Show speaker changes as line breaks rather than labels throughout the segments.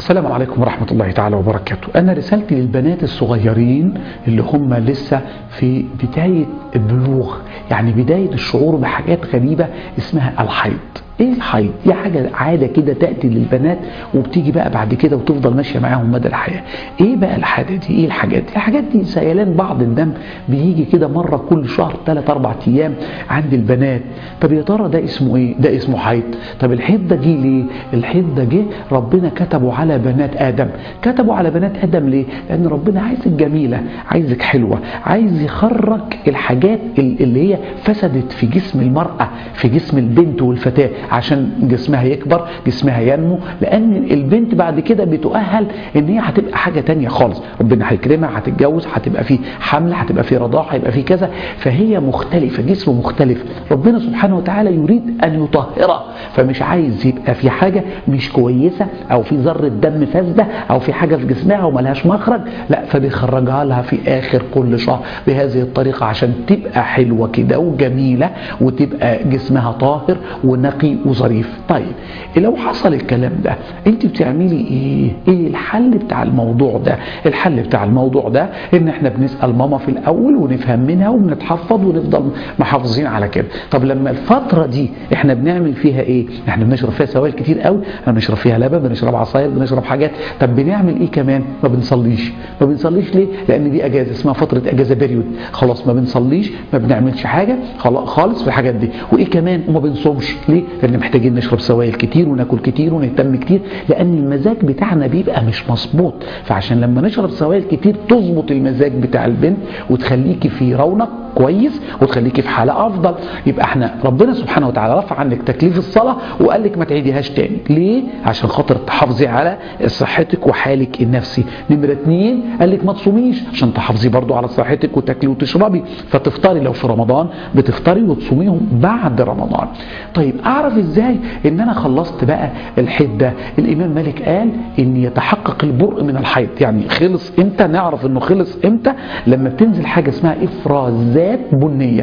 السلام عليكم ورحمة الله تعالى وبركاته أنا رسالتي للبنات الصغيرين اللي هم لسه في بداية البلوغ يعني بداية الشعور بحاجات غريبة اسمها الحيض ايه الحيض دي حاجة عادة كده تأتي للبنات وبتيجي بقى بعد كده وتفضل ماشية معاهم مدى الحياة ايه بقى الحاجة دي ايه الحاجات دي الحاجات دي سيلان بعض الدم بيجي كده مرة كل شهر 3 4 ايام عند البنات طب يا ترى ده اسمه ايه ده اسمه حيض طب الحيض ده جه ليه الحيض ده جه ربنا كتبه على بنات ادم كتبه على بنات ادم ليه لان ربنا عايزك جميلة عايزك حلوة عايز يخرج الحاجات اللي هي فسدت في جسم المرأة في جسم البنت والفتاة عشان جسمها يكبر جسمها ينمو لان البنت بعد كده بتؤهل ان هي هتبقى حاجة تانية خالص ربنا هيكرمها هتتجوز هتبقى في حمل هتبقى في رضاعة هيبقى في كذا فهي مختلفة جسم مختلف ربنا سبحانه وتعالى يريد ان يطهرها فمش عايز يبقى في حاجة مش كويسة او في ذرة دم فاسدة او في حاجة في جسمها وملهاش مخرج لا فبيخرجها لها في اخر كل شهر بهذه الطريقة عشان تبقى حلوة كده وجميلة وتبقى جسمها طاهر ونقي وظريف طيب لو حصل الكلام ده انت بتعملي ايه ايه الحل بتاع الموضوع ده الحل بتاع الموضوع ده ان احنا بنسأل ماما في الاول ونفهم منها وبنتحفظ ونفضل محافظين على كده طب لما الفترة دي احنا بنعمل فيها ايه احنا بنشرب فيها سوائل كتير قوي احنا بنشرب فيها لبن بنشرب عصاير بنشرب حاجات طب بنعمل ايه كمان ما بنصليش ما بنصليش ليه لان دي اجازه اسمها فتره اجازه بيريود خلاص ما بنصليش ما بنعملش حاجه خالص في الحاجات دي وايه كمان وما بنصومش ليه لان محتاجين نشرب سوائل كتير وناكل كتير ونهتم كتير لان المزاج بتاعنا بيبقى مش مظبوط فعشان لما نشرب سوائل كتير تظبط المزاج بتاع البنت وتخليكي في رونق كويس وتخليكي في حالة أفضل يبقى احنا ربنا سبحانه وتعالى رفع عنك تكليف الصلاة وقال لك ما تعيديهاش تاني ليه؟ عشان خاطر تحافظي على صحتك وحالك النفسي نمرة اتنين قال لك ما تصوميش عشان تحافظي برضو على صحتك وتاكلي وتشربي فتفطري لو في رمضان بتفطري وتصوميهم بعد رمضان طيب أعرف إزاي إن أنا خلصت بقى الحيض ده الإمام مالك قال إن يتحقق البرء من الحيض يعني خلص إمتى نعرف إنه خلص إمتى لما بتنزل حاجة اسمها إفرازات ذات بنية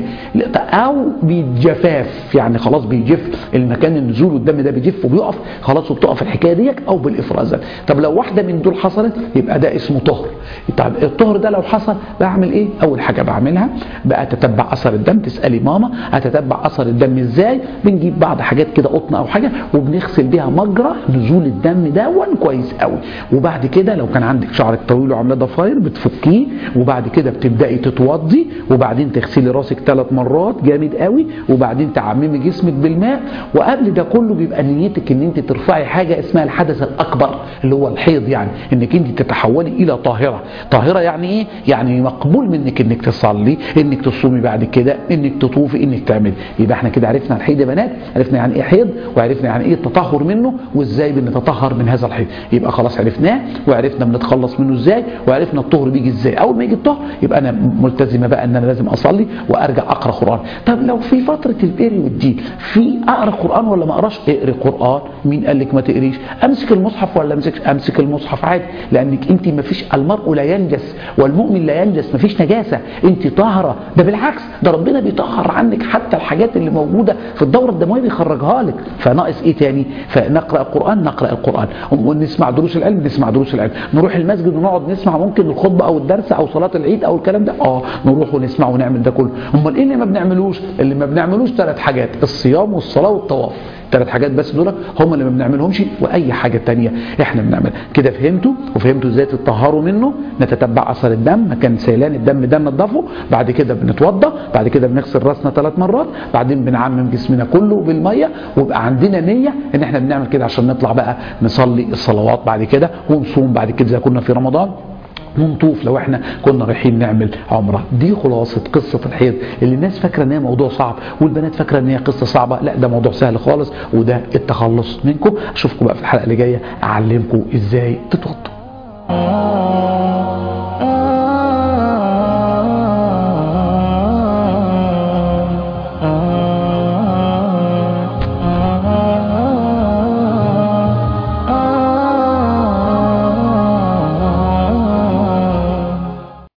أو بيتجفاف يعني خلاص بيجف المكان النزول والدم ده بيجف وبيقف خلاص وبتقف الحكاية ديك أو بالإفرازات طب لو واحدة من دول حصلت يبقى ده اسمه طهر طب الطهر ده لو حصل بعمل إيه أول حاجة بعملها بقى أتتبع أثر الدم تسألي ماما أتتبع أثر الدم إزاي بنجيب بعض حاجات كده قطن أو حاجة وبنغسل بيها مجرى نزول الدم دون كويس قوي وبعد كده لو كان عندك شعرك طويل وعامله ضفاير بتفكيه وبعد كده بتبدأي تتوضي وبعدين تغسلي راسك ثلاث مرات جامد قوي وبعدين تعممي جسمك بالماء وقبل ده كله بيبقى نيتك ان انت ترفعي حاجه اسمها الحدث الاكبر اللي هو الحيض يعني انك انت تتحولي الى طاهره طاهره يعني ايه يعني مقبول منك انك تصلي انك تصومي بعد كده انك تطوفي انك تعملي يبقى احنا كده عرفنا الحيض يا بنات عرفنا يعني ايه حيض وعرفنا يعني ايه التطهر منه وازاي بنتطهر من هذا الحيض يبقى خلاص عرفناه وعرفنا بنتخلص منه ازاي وعرفنا الطهر بيجي ازاي اول ما يجي الطهر يبقى انا ملتزمه بقى ان انا لازم اصلي وارجع اقرا قران طب لو في فتره البيريود دي في اقرا قران ولا ما اقراش اقري قران مين قال لك ما تقريش امسك المصحف ولا امسك امسك المصحف عادي لانك انت ما فيش المرء لا ينجس والمؤمن لا ينجس ما فيش نجاسه انت طاهره ده بالعكس ده ربنا بيطهر عنك حتى الحاجات اللي موجوده في الدوره الدمويه بيخرجها لك فناقص ايه تاني فنقرا القران نقرا القران ونسمع دروس العلم نسمع دروس العلم نروح المسجد ونقعد نسمع ممكن الخطبه او الدرس او صلاه العيد او الكلام ده اه نروح ونسمع ونعمل ده كله امال ايه اللي ما بنعملوش اللي ما بنعملوش ثلاث حاجات الصيام والصلاه والطواف ثلاث حاجات بس دول هم اللي ما بنعملهمش واي حاجه تانية احنا بنعملها كده فهمتوا وفهمتوا ازاي تطهروا منه نتتبع اثر الدم مكان سيلان الدم ده ننضفه بعد كده بنتوضى بعد كده بنغسل راسنا ثلاث مرات بعدين بنعمم جسمنا كله بالميه ويبقى عندنا نيه ان احنا بنعمل كده عشان نطلع بقى نصلي الصلوات بعد كده ونصوم بعد كده زي كنا في رمضان ونطوف لو احنا كنا رايحين نعمل عمره دي خلاصه قصه الحيض اللي الناس فاكره ان هي موضوع صعب والبنات فاكره ان هي قصه صعبه لا ده موضوع سهل خالص وده التخلص منكم اشوفكم بقى في الحلقه اللي جايه اعلمكم ازاي تتوضوا